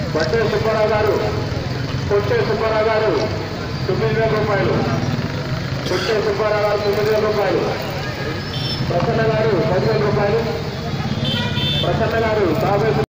బట్టే సుబ్బారావు గారు కొట్టే సుబ్బారావు గారు తొమ్మిది వేల రూపాయలు కొట్టే సుబ్బారావు గారు తొమ్మిది వేల రూపాయలు ప్రసన్న గారు పదివేల రూపాయలు ప్రసన్న గారు యాభై